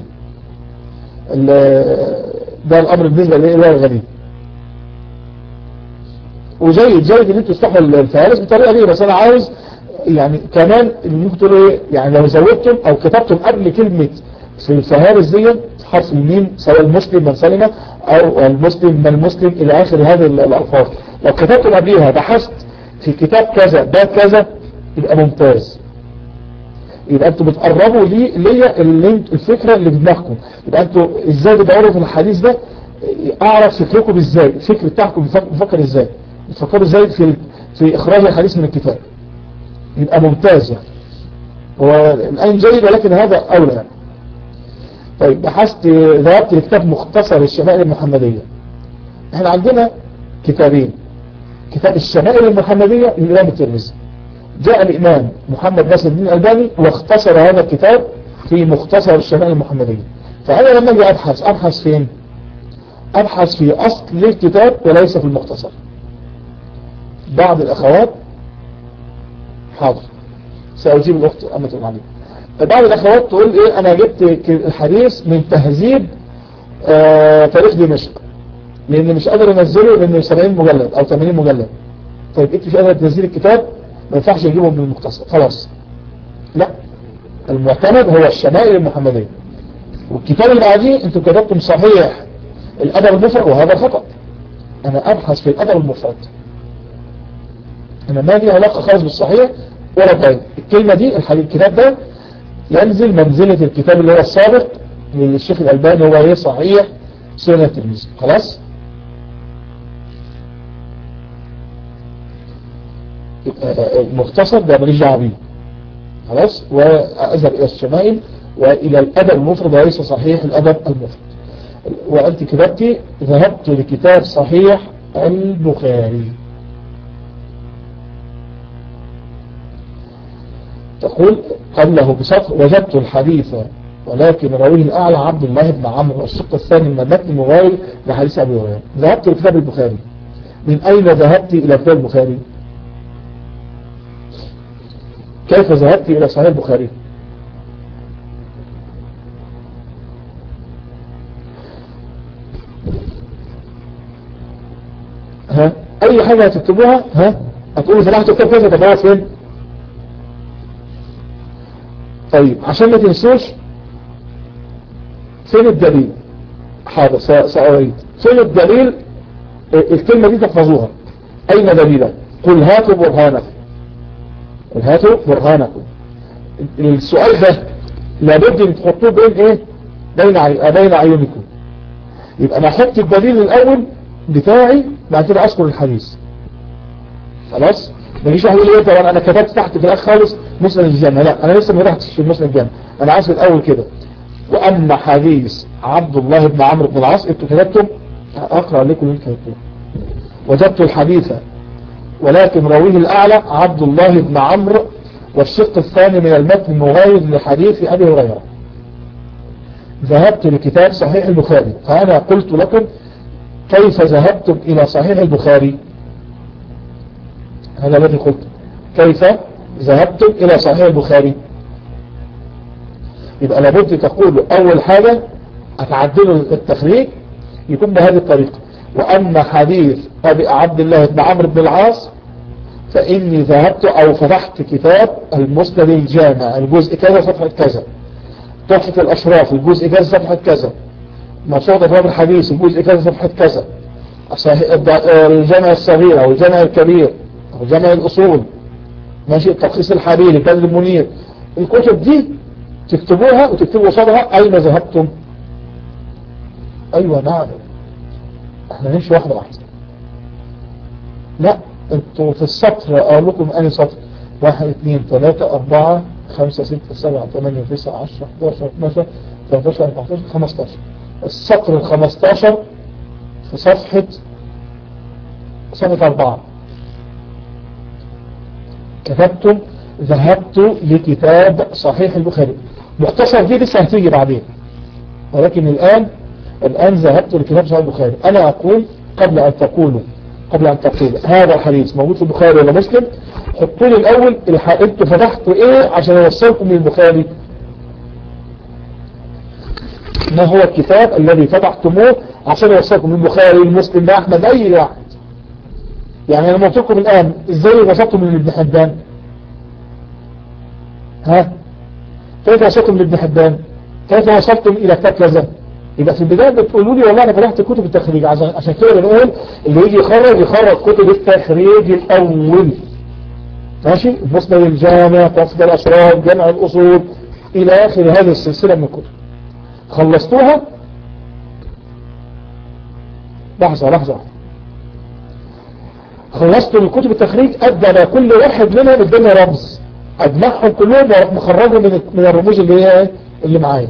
ده الامر بالنسبة ليه الغريب وجيد جيد ان انتوا تفتحوا الفهارس بالطريقة دي بس انا عاوز يعني كمان ممكن تقولوا ايه يعني لو زودتم او كتبتم قبل كلمة في الفهارس دي حرف الميم سواء المسلم من سلمة او المسلم من المسلم الى اخر هذه الالفاظ لو كتبتم قبلها بحثت في كتاب كذا ده كذا يبقى ممتاز يبقى انتوا بتقربوا لي ليا الفكرة اللي في دماغكم يبقى انتوا ازاي بتدوروا في الحديث ده اعرف فكركم ازاي الفكر بتاعكم بيفكر ازاي بتفكروا ازاي في في اخراج الحديث من الكتاب يبقى ممتاز يعني هو الآن جيد ولكن هذا أولى يعني. طيب بحثت ذهبت لكتاب مختصر الشمائل المحمدية احنا عندنا كتابين كتاب الشمائل المحمدية للإمام الترمذي جاء الإمام محمد ناصر الدين الألباني واختصر هذا الكتاب في مختصر الشمال المحمدية فأنا لما أجي أبحث أبحث فين أبحث في أصل الكتاب وليس في المختصر بعض الأخوات حاضر سأجيب الأخت أمة العليم بعض الأخوات تقول إيه أنا جبت الحديث من تهذيب آه تاريخ دمشق لأن مش قادر أنزله لأنه 70 مجلد أو 80 مجلد طيب أنت مش قادر تنزل الكتاب ما ينفعش نجيبه من المختصر خلاص لا المعتمد هو الشمائل المحمدية والكتاب اللي بعديه انتم كتبتم صحيح الأدب المفرد وهذا خطأ أنا أبحث في الأدب المفرد أنا ما لي علاقة خالص بالصحيح ولا طيب الكلمة دي الحديث الكتاب ده ينزل منزلة الكتاب اللي هو السابق للشيخ الألباني هو ايه صحيح سنة الترمذي خلاص المختصر ده ماليش دعوه بيه خلاص وأذهب إلى الشمائل وإلى الأدب المفرد وليس صحيح الأدب المفرد وأنت كتبتي ذهبت لكتاب صحيح البخاري تقول قبله بسطر وجدت الحديث ولكن راويه الأعلى عبد الله بن عمرو الشق الثاني من المتن المغاير لحديث أبي هريرة ذهبت لكتاب البخاري من أين ذهبت إلى كتاب البخاري كيف ذهبت إلى صحيح البخاري ها أي حاجة هتكتبوها ها هتقولوا فتحت كتاب كيف تبقى فين طيب عشان ما تنسوش فين الدليل حاضر سأريد فين الدليل الكلمة دي تحفظوها أين دليلها قل هاتوا برهانكم قل هاتوا برهانكم السؤال ده لابد ان تحطوه بين ايه بين بين عيونكم يبقى انا احط الدليل الاول بتاعي بعد كده اذكر الحديث خلاص ما يجيش واحد يقول ايه طبعا انا كتبت تحت في الاخر خالص مسند الجامع لا انا لسه ما فتحتش في مسند الجامع انا عايز الاول كده واما حديث عبد الله بن عمرو بن العاص انتوا كتبتم اقرا لكم اللي كتبتوه وجدت الحديث ولكن راويه الاعلى عبد الله بن عمرو والشق الثاني من المتن المغاير لحديث ابي هريره ذهبت لكتاب صحيح البخاري فانا قلت لكم كيف ذهبتم الى صحيح البخاري هذا الذي قلت كيف ذهبتم إلى صحيح البخاري يبقى لابد تقولوا أول حاجة أتعدلوا التخريج يكون بهذه الطريقة وأما حديث أبي عبد الله بن عمرو بن العاص فإني ذهبت أو فتحت كتاب المسند الجامع الجزء كذا صفحة كذا تحفة الأشراف الجزء كذا صفحة كذا مصوت أفراد الحديث الجزء كذا صفحة كذا الجامع الصغير أو الجامع الكبير أو جامع الأصول ماشي التلخيص الحريري كذب المنير الكتب دي تكتبوها وتكتبوا قصادها أين ذهبتم أيوة نعم احنا نمشي واحدة واحدة لا انتوا في السطر اقول لكم اني سطر واحد اثنين ثلاثة اربعة خمسة ستة سبعة ثمانية تسعة عشرة 11 12 13 14 15 السطر الخمستاشر في صفحة صفحة اربعة كتبتم ذهبت لكتاب صحيح البخاري مختصر دي لسه هتيجي بعدين ولكن الآن الآن ذهبت لكتاب صحيح البخاري أنا أقول قبل أن تقولوا قبل أن تقولوا هذا الحديث موجود في البخاري ولا مسلم حطوا لي الأول انتوا فتحتوا إيه عشان يوصلكم للبخاري ما هو الكتاب الذي فتحتموه عشان يوصلكم للبخاري المسلم لأحمد أي واحد يعني انا قلت لكم الان ازاي وصلتم من ابن حبان ها كيف وصلتم لابن حبان كيف وصلتم الى كتاب كذا يبقى في البداية بتقولوا لي والله انا فتحت كتب التخريج عشان كده بنقول اللي يجي يخرج يخرج كتب التخريج الاول ماشي مسند الجامع تفضل الاشراف جمع الاصول الى اخر هذه السلسلة من الكتب خلصتوها لحظة لحظة خلصت الكتب التخريج ادى على كل واحد منهم اداني رمز اجمعهم كلهم واروح مخرجهم من من الرموز اللي هي اللي معايا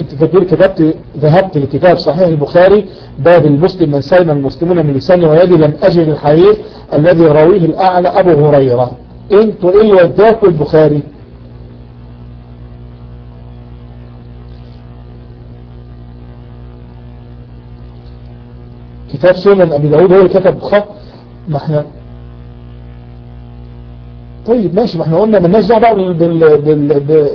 انت كتبت كتبت ذهبت لكتاب صحيح البخاري باب المسلم من سلم المسلمون من لسانه ويدي لم اجد الحديث الذي راويه الاعلى ابو هريرة انتوا ايه وداكوا البخاري كتاب سنن ابي داود هو اللي كتب خط ما احنا طيب ماشي ما احنا قلنا مالناش دعوه بال... بال... بال... بال...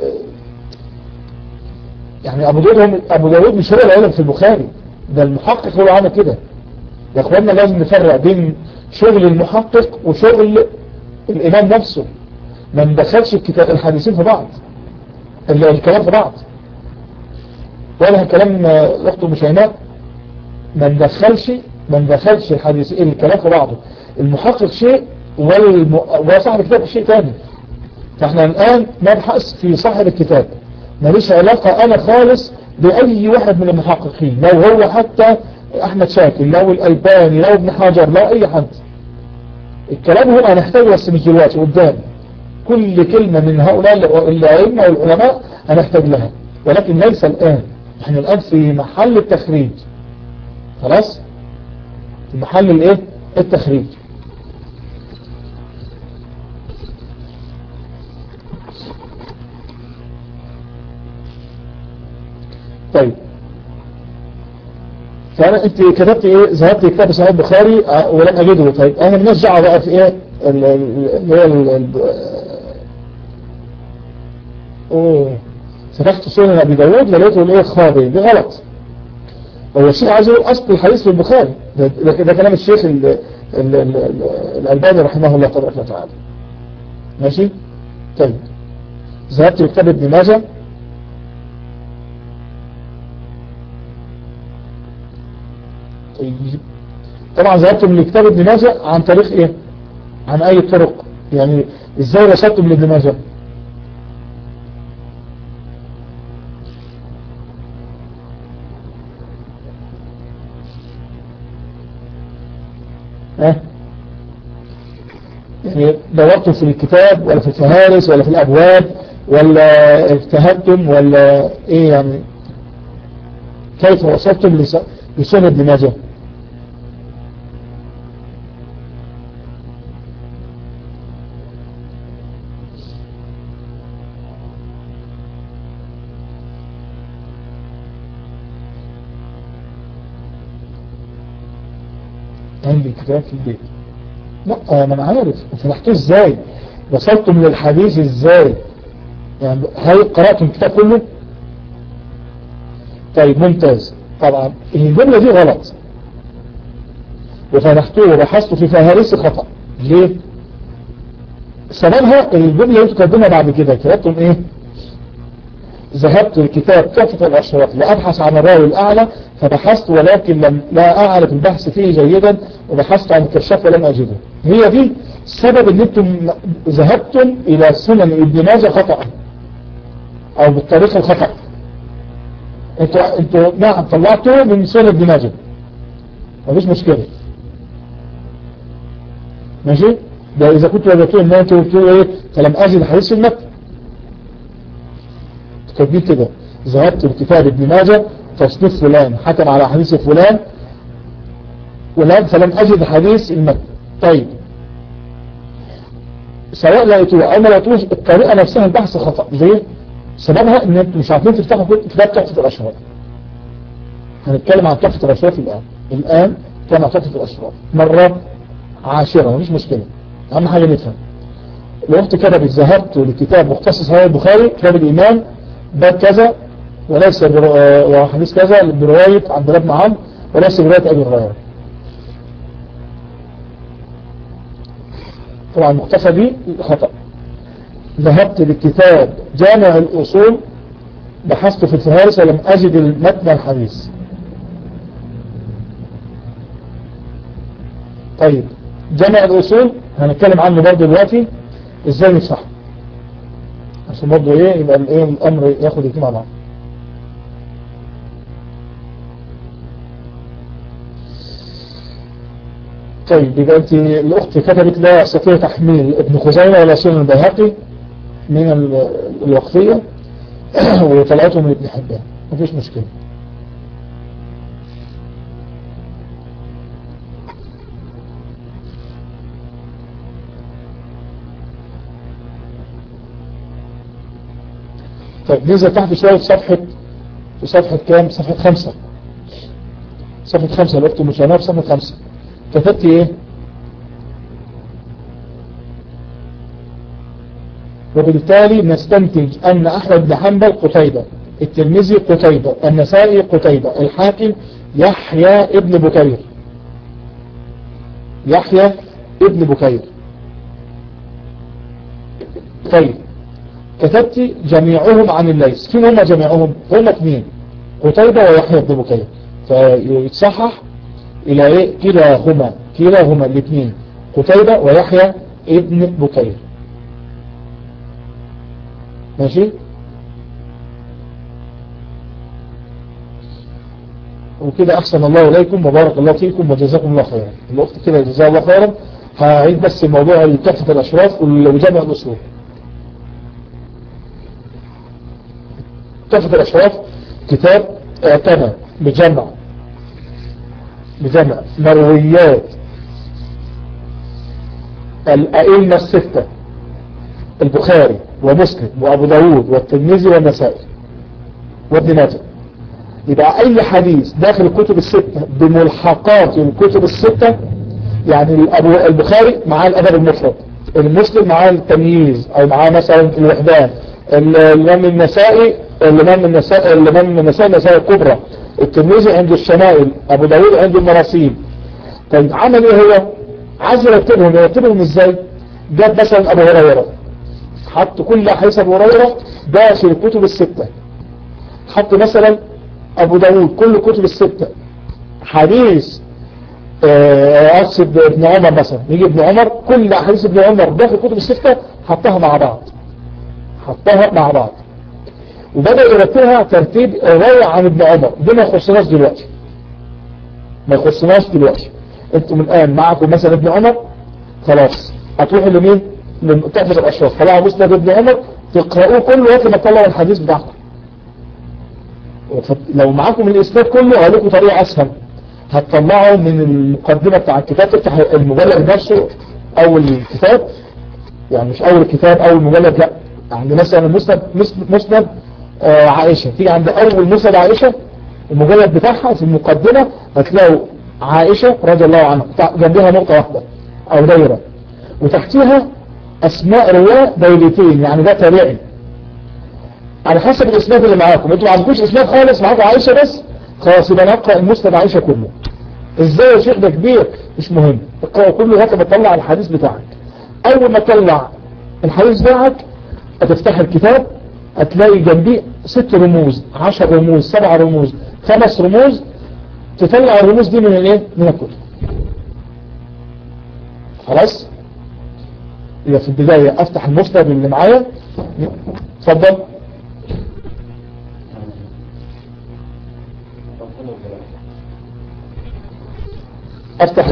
يعني ابو داود ابو داود مش هو العلم في البخاري ده المحقق هو عمل كده يا اخوانا لازم نفرق بين شغل المحقق وشغل الامام نفسه ما ندخلش الكتاب الحديثين في بعض الكلام في بعض ولا كلام اخته مشاهمات ما ندخلش ما ندخلش الحديث الكلام في بعضه المحقق شيء والم... وصاحب الكتاب شيء ثاني فاحنا الآن نبحث في صاحب الكتاب ماليش علاقة أنا خالص بأي واحد من المحققين لو هو حتى أحمد شاكر لو الألباني لو ابن حجر لو أي حد الكلام هو هنحتاجه بس مش دلوقتي قدام كل كلمة من هؤلاء الأئمة والعلماء هنحتاج لها ولكن ليس الآن احنا الآن في محل التخريج خلاص في محل الايه التخريج طيب فأنا أنت كتبت إيه ذهبت كتاب صحيح البخاري ولم أجده طيب أنا مالناش دعوة بقى في إيه اللي هي أوه فتحت سنن أبي داود لقيته الإيه خاضي دي غلط هو الشيخ عايز يقول أصل الحديث في البخاري ده, ده, ده كلام الشيخ ال ال ال الألباني رحمه الله تبارك وتعالى ماشي طيب ذهبت لكتاب ابن ماجه طيب طبعا ذهبت من كتاب ابن ماجه عن طريق ايه عن اي طرق يعني ازاي وصلت من ابن ماجه ها يعني دورتم في الكتاب ولا في الفهارس ولا في الابواب ولا اجتهدتم ولا ايه يعني كيف وصلتم لسنة ابن ماجه عندي كتاب في البيت لا ما انا عارف فتحتوه ازاي وصلتم للحديث ازاي يعني هل قرأتم الكتاب كله طيب ممتاز طبعا الجملة دي غلط وفتحتوه وبحثته في فهارس خطأ ليه سببها الجملة اللي انتوا كاتبينها بعد كده كتبتم ايه ذهبت الكتاب كافة الأشراط لأبحث عن الراوي الأعلى فبحثت ولكن لم لا أعرف البحث فيه جيدا وبحثت عن الكشاف ولم أجده هي دي السبب ان انتم ذهبتم إلى سنن ابن ماجه خطأ أو بالطريقة الخطأ انتوا انتوا نعم طلعتوا من سنن ابن ماجه مفيش مشكلة ماشي ده إذا كنتوا وجدتوا ان انتوا قلتوا ايه فلم أجد حديث في المتن كاتبين كده ذهبت لكتاب ابن ماجه تصنيف فلان حكم على حديث فلان ولم فلم أجد حديث المتن طيب سواء لقيتوه أو ما لقيتوش الطريقة نفسها البحث خطأ ليه؟ سببها ان انتم مش عارفين تفتحوا كتاب تحفة الأشراف هنتكلم عن تحفة الأشراف الآن الآن كان عن تحفة الأشراف مرة عاشرة مفيش مشكلة أهم حاجة نفهم لو أخت كتبت ذهبت لكتاب مختص صحيح البخاري كتاب الإيمان باب كذا وليس وحديث كذا برواية عبد الله بن عمرو وليس برواية أبي هريرة طبعا المختصر دي خطأ ذهبت لكتاب جامع الأصول بحثت في الفهارس ولم أجد المتن الحديث طيب جامع الأصول هنتكلم عنه برضه دلوقتي ازاي نصح عشان برضه ايه يبقى الايه الامر ياخد الاثنين مع بعض طيب يبقى انت الاخت كتبت لا يستطيع تحميل ابن خزيمة ولا سنن البيهقي من الوقفية وطلعته من ابن حبان مفيش مشكلة طيب ننزل تحت شوية في صفحة في صفحة كام صفحة خمسة صفحة خمسة الوقت المشانة في صفحة خمسة كتبت ايه وبالتالي نستنتج أن أحمد بن حنبل قتيبة الترمذي قتيبة النسائي قتيبة الحاكم يحيى ابن بكير يحيى ابن بكير طيب كتبت جميعهم عن الليث فين هم جميعهم هم اثنين قتيبة ويحيى ابن بكير فيتصحح الى ايه كلاهما كلاهما الاثنين قتيبة ويحيى ابن بكير ماشي وكده احسن الله اليكم وبارك الله فيكم وجزاكم الله خيرا الوقت كده جزاه الله خيرا هعيد بس موضوع كافة الاشراف وجمع الاصول كافة الاشراف كتاب اعتنى بجمع بجمع مرويات الأئمة الستة البخاري ومسلم وأبو داود والترمذي والنسائي وابن ماجه يبقى أي حديث داخل الكتب الستة بملحقات الكتب الستة يعني البخاري مع الأدب المفرد المسلم مع التمييز أو مع مثلا الوحدان الإمام النسائي الإمام النسائي الإمام النسائي النسائي الكبرى الترمذي عنده الشمائل أبو داود عنده المراسيل طيب عمل إيه هو عايز يرتبهم يرتبهم إزاي جاب مثلا أبو هريرة حط كل حديث أبو هريرة داخل الكتب الستة حط مثلا أبو داود كل كتب الستة حديث أقصد ابن عمر مثلا يجي ابن عمر كل أحاديث ابن عمر داخل الكتب الستة حطها مع بعض حطها مع بعض وبدأ يرتبها ترتيب رواية عن ابن عمر دي ما يخصناش دلوقتي ما يخصناش دلوقتي انتم الآن معكم مثلا ابن عمر خلاص هتروحوا لمين لتحفظ الأشراف طلعوا مسند ابن عمر تقرأوه كله وقت ما تطلعوا الحديث بتاعكم لو معاكم الإسناد كله هقول لكم طريقة أسهل هتطلعوا من المقدمة بتاع الكتاب تفتح المجلد نفسه أول الكتاب يعني مش أول الكتاب أول مجلد لا عند مثلا مسند مسند آه عائشة تيجي عند أول مسند عائشة المجلد بتاعها في المقدمة هتلاقوا عائشة رضي الله عنها جنبها نقطة واحدة أو دايرة وتحتيها أسماء رواة دايرتين يعني ده تابعي على حسب الإسناد اللي معاكم انتوا ما عندكوش إسناد خالص معاكم عائشة بس خلاص يبقى نقرأ المسند عائشة كله ازاي يا شيخ ده كبير مش مهم اقرأ كله لغايه ما تطلع الحديث بتاعك أول ما تطلع الحديث بتاعك هتفتح الكتاب هتلاقي جنبيه ست رموز عشر رموز سبع رموز خمس رموز تطلع الرموز دي من الايه من الكتب خلاص يبقى في البداية افتح المسند اللي معايا اتفضل افتح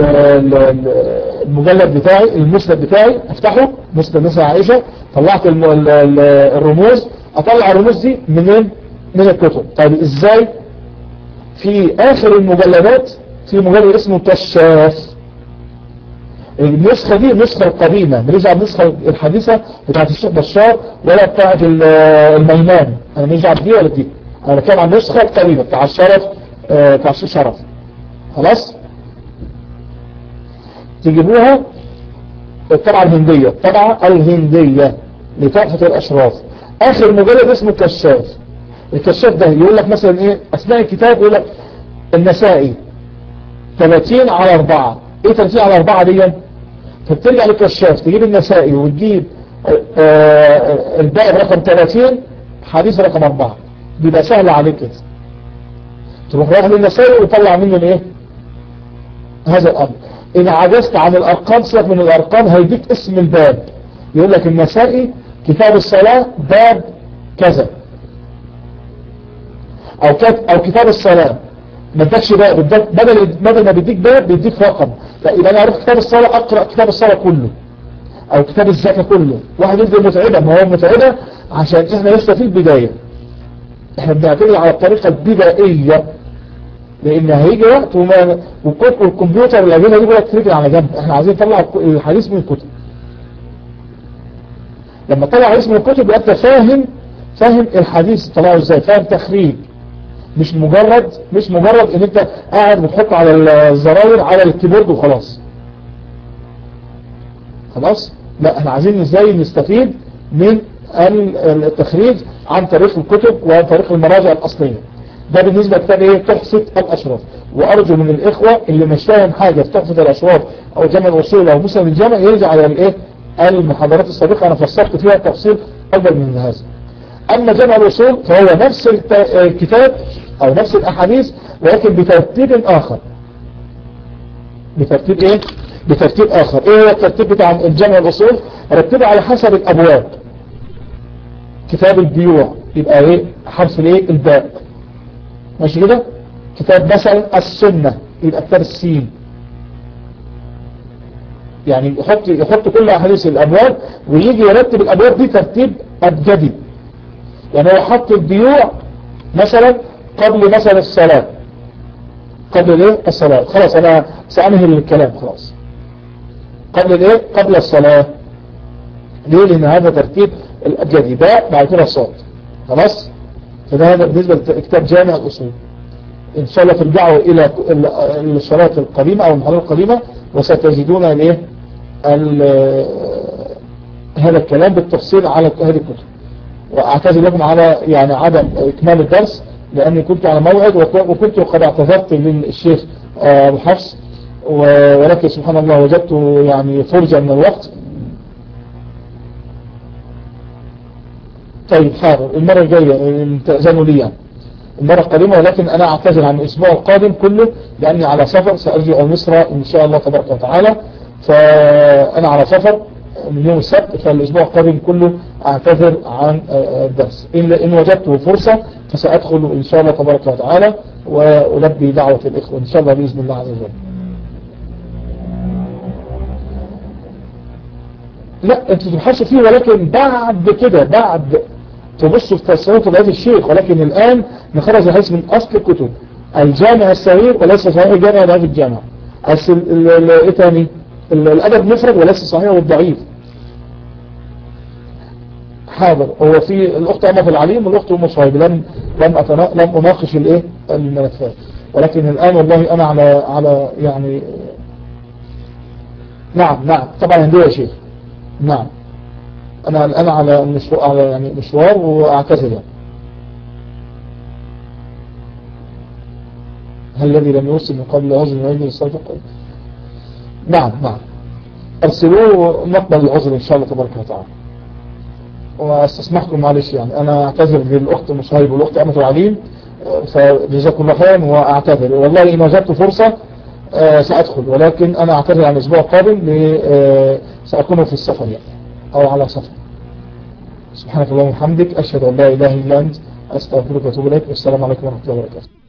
المجلد بتاعي المسند بتاعي افتحه مسند مثلا عائشة طلعت الرموز اطلع الرموز دي منين من الكتب طيب ازاي في اخر المجلدات في مجلد اسمه كشاف النسخة دي النسخة القديمة ماليش على النسخة الحديثة بتاعت الشيخ بشار ولا بتاعت الميمان انا ماليش على دي ولا دي انا بتكلم عن النسخة القديمة بتاع الشرف بتاع الشيخ شرف خلاص تجيبوها الطبعة الهندية الطبعة الهندية لتحفة الأشراف آخر مجلد اسمه كشاف الكشاف ده يقول لك مثلا ايه أثناء الكتاب يقول لك النسائي 30 على 4 ايه 30 على 4 دي فبترجع للكشاف تجيب النسائي وتجيب الباب رقم 30 حديث رقم 4 بيبقى سهل عليك كده تروح رايح للنسائي وتطلع منه الايه هذا الامر ان عجزت عن الارقام سيبك من الارقام هيديك اسم الباب يقول لك النسائي كتاب الصلاة باب كذا او او كتاب الصلاة ما ادكش باب بدل بدل ما بيديك باب بيديك رقم فيبقى انا اروح كتاب الصلاة اقرا كتاب الصلاة كله او كتاب الزكاة كله واحد يقول متعبة ما هو متعبة عشان احنا لسه في البداية احنا بنعتمد على الطريقة البدائية لان هيجي وقت وما والكمبيوتر والاجهزه دي بقى تركن على جنب احنا عايزين نطلع الحديث من الكتب لما طلع حديث من الكتب يبقى انت فاهم فاهم الحديث طلعه ازاي فاهم تخريج مش مجرد مش مجرد ان انت قاعد بتحط على الزراير على الكيبورد وخلاص خلاص لا احنا عايزين ازاي نستفيد من التخريج عن طريق الكتب وعن طريق المراجع الاصليه ده بالنسبة لكتاب ايه تحفة الاشراف وارجو من الاخوة اللي مش فاهم حاجة في تحفة الاشراف او جمع الوصول او مسلم الجامع يرجع على الايه المحاضرات السابقة انا فسرت فيها تفصيل اكبر من هذا اما جمع الوصول فهو نفس الكتاب او نفس الاحاديث ولكن بترتيب اخر بترتيب ايه بترتيب اخر ايه هو الترتيب بتاع الجمع الوصول رتبه على حسب الابواب كتاب البيوع يبقى ايه حرف الايه الباء ماشي كده كتاب مثلا السنة يبقى كتاب السين يعني يحط يحط كل احاديث الابواب ويجي يرتب الابواب دي ترتيب ابجدي يعني هو حط البيوع مثلا قبل مثلا الصلاة قبل الايه الصلاة خلاص انا سأنهي الكلام خلاص قبل الايه قبل الصلاة ليه لان هذا ترتيب الابجدي باء بعد كده الصاد خلاص فده هذا بالنسبة لكتاب جامع الأصول إن شاء الله ترجعوا إلى الصلاة القديمة أو المحاضرة القديمة وستجدون الايه هذا الكلام بالتفصيل على هذه الكتب وأعتذر لكم على يعني عدم إكمال الدرس لأني كنت على موعد وكنت قد اعتذرت للشيخ أبو حفص ولكن سبحان الله وجدت يعني فرجة من الوقت طيب حاضر المرة الجاية تأذنوا لي يعني المرة القادمة ولكن أنا أعتذر عن الأسبوع القادم كله لأني على سفر سأرجع مصر إن شاء الله تبارك وتعالى فأنا على سفر من يوم السبت فالأسبوع القادم كله أعتذر عن الدرس إن, إن وجدت فرصة فسأدخل إن شاء الله تبارك وتعالى وألبي دعوة الإخوة إن شاء الله بإذن الله عز وجل لا انتوا تبحثوا فيه ولكن بعد كده بعد تبصوا في تصريف بهذا الشيخ ولكن الآن نخرج الحديث من أصل الكتب الجامع الصغير وليس صحيح الجامع ده في الجامع ايه تاني الأدب مفرد وليس صحيح والضعيف حاضر هو في الأخت أمة في العليم والأخت أم صهيب لم لم أتنا... لم أناقش الايه الملفات ولكن الآن والله أنا على على يعني نعم نعم طبعا عندي يا شيخ نعم أنا الآن على مشوار على يعني مشوار وأعتذر يعني. هل الذي لم يوصل من قبل عذر من أجل الصدق نعم نعم أرسلوه نقبل العذر إن شاء الله تبارك وتعالى واستسمحكم معلش يعني أنا أعتذر للأخت مصايب والأخت أمة العليم فجزاكم الله خيرا وأعتذر والله إن وجدت فرصة سأدخل ولكن أنا أعتذر عن الأسبوع القادم سأكون في السفر يعني أو على سفر سبحانك اللهم وبحمدك أشهد أن لا إله إلا أنت أستغفرك وأتوب إليك والسلام عليكم ورحمة الله وبركاته